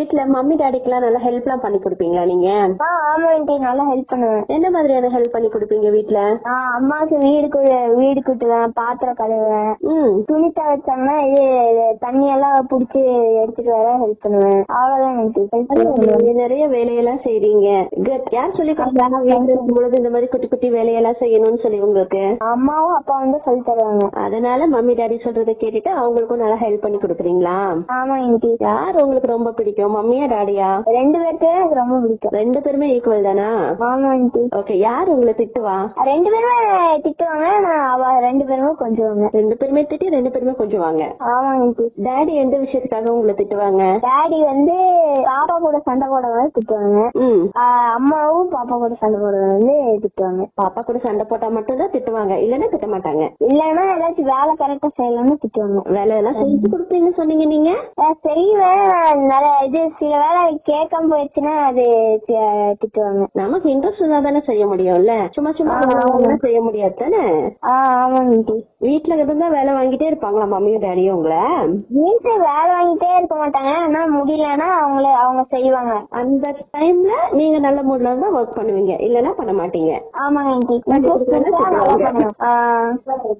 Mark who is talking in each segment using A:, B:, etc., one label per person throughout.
A: வீட்ல மம்மி டாடிக்கெல்லாம் நல்லா ஹெல்ப்லாம் பண்ணி கொடுப்பீங்களா நீங்க
B: ஆ ஆமா ஆண்டி நல்லா ஹெல்ப் பண்ணுவேன்
A: என்ன மாதிரியான ஹெல்ப் பண்ணி கொடுப்பீங்க வீட்ல
B: நான் அம்மாவுக்கு வீடு கு- வீடு கூட்டுவேன் பாத்திரம் கழுவுவேன்
A: ம்
B: துணி துவைச்சாங்கன்னா இது இது தண்ணி எல்லாம் புடிச்சு எடுத்துட்டு வர ஹெல்ப் பண்ணுவேன் அவ்வளவுதான் ஆண்டி ஹெல்ப் பண்ணுவேன்
A: நீங்க நிறைய வேலையெல்லாம் செய்றீங்க Good. யார் சொல்லி கொடுத்தாங்க வீட்டுல இருக்கும் பொழுது இந்த மாதிரி குட்டி குட்டி வேலையெல்லாம் செய்யணும்னு சொல்லி உங்களுக்கு
B: அம்மாவும் அப்பா வந்து சொல்லி தருவாங்க
A: அதனால மம்மி டாடி சொல்றதை கேட்டுட்டு அவங்களுக்கும் நல்லா ஹெல்ப் பண்ணி கொடுக்குறீங்களா
B: ஆமா ஆண்டி
A: யார் உங்களுக்கு ரொம்ப பிடிக்கும் மம்மியா டாடியா
B: ரெண்டு பேர்த்தையும் எனக்கு ரொம்ப பிடிக்கும்
A: ரெண்டு பேருமே ஈக்குவல் தானா
B: ஆமா ஆண்டி
A: ஓகே யார் உங்களை திட்டுவா
B: ரெண்டு பேருமே திட்டுவாங்க நான் அவ ரெண்டு பேருமே கொஞ்சுவாங்க
A: ரெண்டு பேருமே திட்டி ரெண்டு பேருமே கொஞ்சம் வாங்க
B: ஆமா ஆண்டி
A: டாடி எந்த விஷயத்துக்காக உங்களை திட்டுவாங்க
B: டாடி வந்து பாப்பா கூட சண்டை போட வந்து திட்டுவாங்க
A: ம்
B: ஆஹ் அம்மாவும் பாப்பா கூட சண்டை போட வந்து திட்டுவாங்க
A: பாப்பா கூட சண்டை போட்டா மட்டும்தான் திட்டுவாங்க இல்லன்னா திட்ட மாட்டாங்க
B: இல்லைன்னா ஏதாச்சும் வேலை கரெக்டா செய்யலன்னு திட்டுவாங்க
A: வேலையெல்லாம் செஞ்சு கொடுப்பீங்கன்னு சொன்னீங்க நீங்க
B: நான் செய்வேன் நான் நிறைய இது சில வேலை கேட்காம போயிடுச்சுன்னா அது தி- திட்டுவாங்க
A: நமக்கு இன்ட்ரெஸ்ட் இருந்தா தானே செய்ய முடியும்ல சும்மா சும்மா வேலையெல்லாம் செய்ய முடியாது தானே
B: ஆஹ் ஆமாங்க ஆண்டி
A: வீட்டுல இருந்தா வேலை வாங்கிட்டே இருப்பாங்களா மம்மியும் டாடியும் உங்களை
B: வீட்டுல வேலை வாங்கிட்டே இருக்க மாட்டாங்க ஆனா முடியலன்னா அவங்களே அவங்க செய்வாங்க
A: அந்த டைம்ல நீங்க நல்ல மூட்ல இருந்தா ஒர்க் பண்ணுவீங்க இல்லன்னா பண்ண மாட்டீங்க
B: ஆமாங்க ஆண்டி நல்லா பண்ணுவேன் ஆஹ்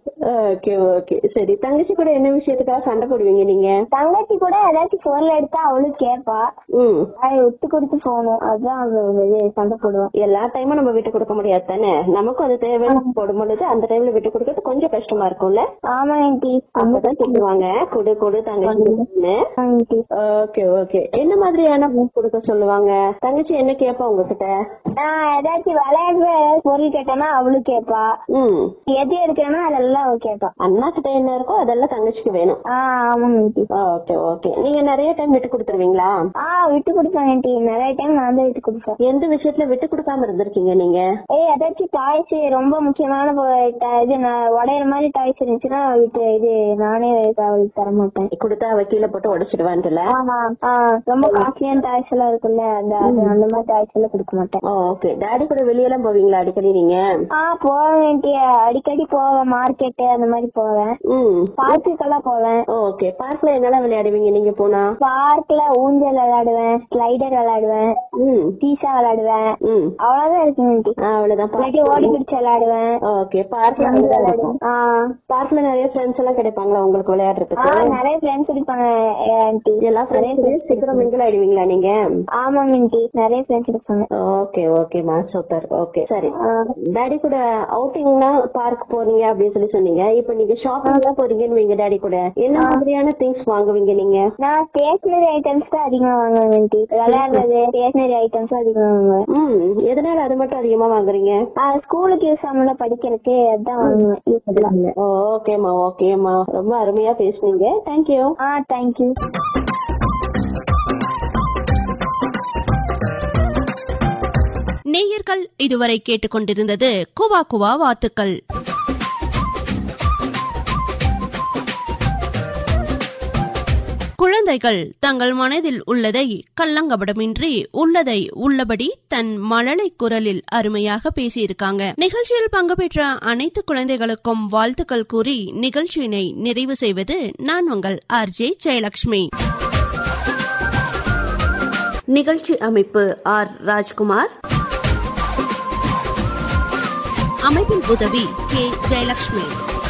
A: ஓகே ஓகே சரி தங்கச்சி கூட என்ன விஷயத்துக்காக சண்டை போடுவீங்க நீங்க
B: தங்கச்சி கூட ஏதாச்சும் பொருள் எடுத்தா அவளும் கேட்பா
A: ம்
B: அதை விட்டு கொடுத்து போகணும் அதுதான் அவ இது சண்டை போடுவான்
A: எல்லா டைமும் நம்ம விட்டு கொடுக்க முடியாது தானே நமக்கும் அது தேவைன்னு போடும் பொழுது அந்த டைம்ல விட்டு கொடுக்கறது கொஞ்சம் கஷ்டமா இருக்கும்ல
B: ஆமா ஆண்டி
A: அப்பதான் சொல்லுவாங்க கொடு கொடு தங்கச்சி
B: ஆண்டி
A: ஓகே ஓகே என்ன மாதிரியான food கொடுக்க சொல்லுவாங்க தங்கச்சி என்ன கேப்பா உங்ககிட்ட
B: நான் ஏதாச்சும் விளையாடுற ஏதாச்சும் பொருள் கேட்டேன்னா அவளும் கேட்பா
A: ம்
B: எது எடுக்கிறேன்னா அதெல்லாம் அவ கேட்பா
A: அண்ணா கிட்ட என்ன இருக்கோ அதெல்லாம் தங்கச்சிக்கு வேணும்
B: ஆஹ் ஆமாங்க ஆண்டி
A: ஓகே ஓகே நீங்க நிறைய டைம் விட்டு கொடுத்துருவீங்களா
B: ஆஹ் விட்டு கொடுப்பேன் ஆண்டி நிறைய டைம் நான் தான் விட்டு கொடுப்பேன்
A: எந்த விஷயத்துல விட்டு கொடுக்காம இருந்திருக்கீங்க நீங்க
B: ஏய் ஏதாச்சும் டாய்ஸ் ரொம்ப முக்கியமான பொ- ட- இது நான் உடையிற மாதிரி டாய்ஸ் இருந்துச்சுன்னா விட்டு இது நானே அவளுக்கு தர மாட்டேன்
A: கொடுத்தா அவ கீழே போட்டு உடைச்சிடுவான்ட்டுல
B: ஆமா ஆஹ் ரொம்ப காஸ்ட்லியான டாய்ஸ் எல்லாம் இருக்குல்ல அந்த அது அந்த மாதிரி டாய்ஸ் எல்லாம் கொடுக்க மாட்டேன்
A: ஓகே டாடி கூட வெளியெல்லாம் போவீங்களா அடிக்கடி நீங்க
B: ஆஹ் போவேன் ஆண்டி அடிக்கடி போவேன் மார்க்கெட் அந்த மாதிரி போவேன்
A: ம்
B: பார்க்குக்கெல்லாம் போவேன்
A: ஓகே பார்க்ல என்னெல்லாம் விளையாடுவீங்க நீங்க போனா
B: பார்க்ல ஊஞ்சல் விளையாடுவேன் ஸ்லைடர் விளையாடுவேன்
A: ம்
B: பீஸா விளையாடுவேன்
A: ம்
B: அவ்வளவுதான் இருக்கு ஆண்டி
A: ஆ, அவ்வளவுதான்
B: இல்லாட்டி ஓடி பிடிச்சு விளையாடுவேன்
A: ஓகே பார்க்ல
B: விளையாடுவேன் ஆஹ்
A: பார்க்ல நிறைய ஃப்ரெண்ட்ஸ் எல்லாம் கிடைப்பாங்களா உங்களுக்கு விளையாடுறதுக்கு
B: ஆஹ் நிறைய ஃப்ரெண்ட்ஸ் இருப்பாங்க ஆண்டி
A: எல்லா ஃப்ரெண்ட்ஸ் சீக்கிரம் மிங்கிள் ஆயிடுவீங்களா நீங்க
B: ஆமாங்க ஆண்டி நிறைய ஃப்ரெண்ட்ஸ் இருப்பாங்க
A: ஓகே ஓகேமா சூப்பர் ஓகே சரி
B: ஆஹ்
A: டாடி கூட அவுட்டிங்னா பார்க் போறீங்க அப்படின்னு சொல்லி சொன்னீங்க இப்போ நீங்க ஷாப்பிங் தான் போறீங்கன்னு வைங்க டாடி கூட என்ன மாதிரியான திங்ஸ் வாங்குவீங்க நீங்க
B: நான் ஸ்டேஷனரி ஐட்டம்ஸ் தான் அதிகமா வாங்குவேன் ஆண்டி விளையாடுறது ஸ்டேஷனரி ஐட்டம்ஸ் தான் அதிகமா வாங்குவேன்
A: ம் எதனால அது மட்டும் அதிகமா வாங்குறீங்க
B: ஆஹ் ஸ்கூலுக்கு யூஸ் ஆகல படிக்கிறதுக்கு அதான் வாங்குவேன் யூஸ்ஃபுல்லா
A: ஓகேமா ஓகேமா ரொம்ப அருமையா பேசுனீங்க தேங்க்யூ
B: ஆ தேங்க்யூ
C: நேயர்கள் இதுவரை கேட்டுக்கொண்டிருந்தது குவா குவா வாத்துக்கள் குழந்தைகள் தங்கள் மனதில் உள்ளதை கள்ளங்கபடமின்றி உள்ளதை உள்ளபடி தன் மழலை குரலில் அருமையாக பேசியிருக்காங்க நிகழ்ச்சியில் பங்கு பெற்ற அனைத்து குழந்தைகளுக்கும் வாழ்த்துக்கள் கூறி நிகழ்ச்சியினை நிறைவு செய்வது நான் உங்கள் ஆர்ஜே ஜெயலட்சுமி நிகழ்ச்சி அமைப்பு ஆர் ராஜ்குமார் அமைப்பின் உதவி கே ஜெயலட்சுமி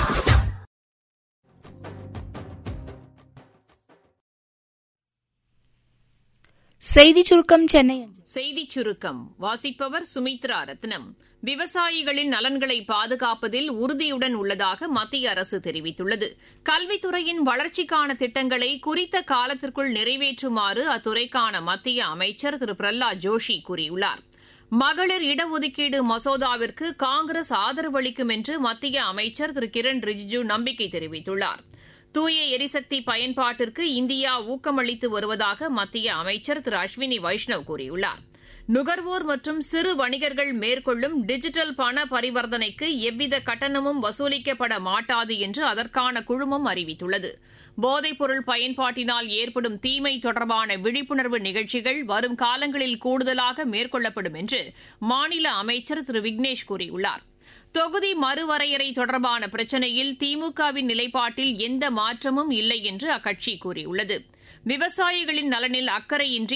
D: செய்தி சுருக்கம் சென்னை
E: செய்திச் சுருக்கம் வாசிப்பவர் சுமித்ரா ரத்னம் விவசாயிகளின் நலன்களை பாதுகாப்பதில் உறுதியுடன் உள்ளதாக மத்திய அரசு தெரிவித்துள்ளது கல்வித்துறையின் வளர்ச்சிக்கான திட்டங்களை குறித்த காலத்திற்குள் நிறைவேற்றுமாறு அத்துறைக்கான மத்திய அமைச்சர் திரு பிரஹ்லாத் ஜோஷி கூறியுள்ளார் மகளிர் இடஒதுக்கீடு மசோதாவிற்கு காங்கிரஸ் ஆதரவு அளிக்கும் என்று மத்திய அமைச்சர் திரு கிரண் ரிஜிஜு நம்பிக்கை தெரிவித்துள்ளார் தூய எரிசக்தி பயன்பாட்டிற்கு இந்தியா ஊக்கமளித்து வருவதாக மத்திய அமைச்சர் திரு அஸ்வினி வைஷ்ணவ் கூறியுள்ளார் நுகர்வோர் மற்றும் சிறு வணிகர்கள் மேற்கொள்ளும் டிஜிட்டல் பண பரிவர்த்தனைக்கு எவ்வித கட்டணமும் வசூலிக்கப்பட மாட்டாது என்று அதற்கான குழுமம் அறிவித்துள்ளது போதைப்பொருள் பயன்பாட்டினால் ஏற்படும் தீமை தொடர்பான விழிப்புணர்வு நிகழ்ச்சிகள் வரும் காலங்களில் கூடுதலாக மேற்கொள்ளப்படும் என்று மாநில அமைச்சர் திரு விக்னேஷ் கூறியுள்ளார் தொகுதி மறுவரையறை தொடர்பான பிரச்சினையில் திமுகவின் நிலைப்பாட்டில் எந்த மாற்றமும் இல்லை என்று அக்கட்சி கூறியுள்ளது விவசாயிகளின் நலனில் அக்கறையின்றி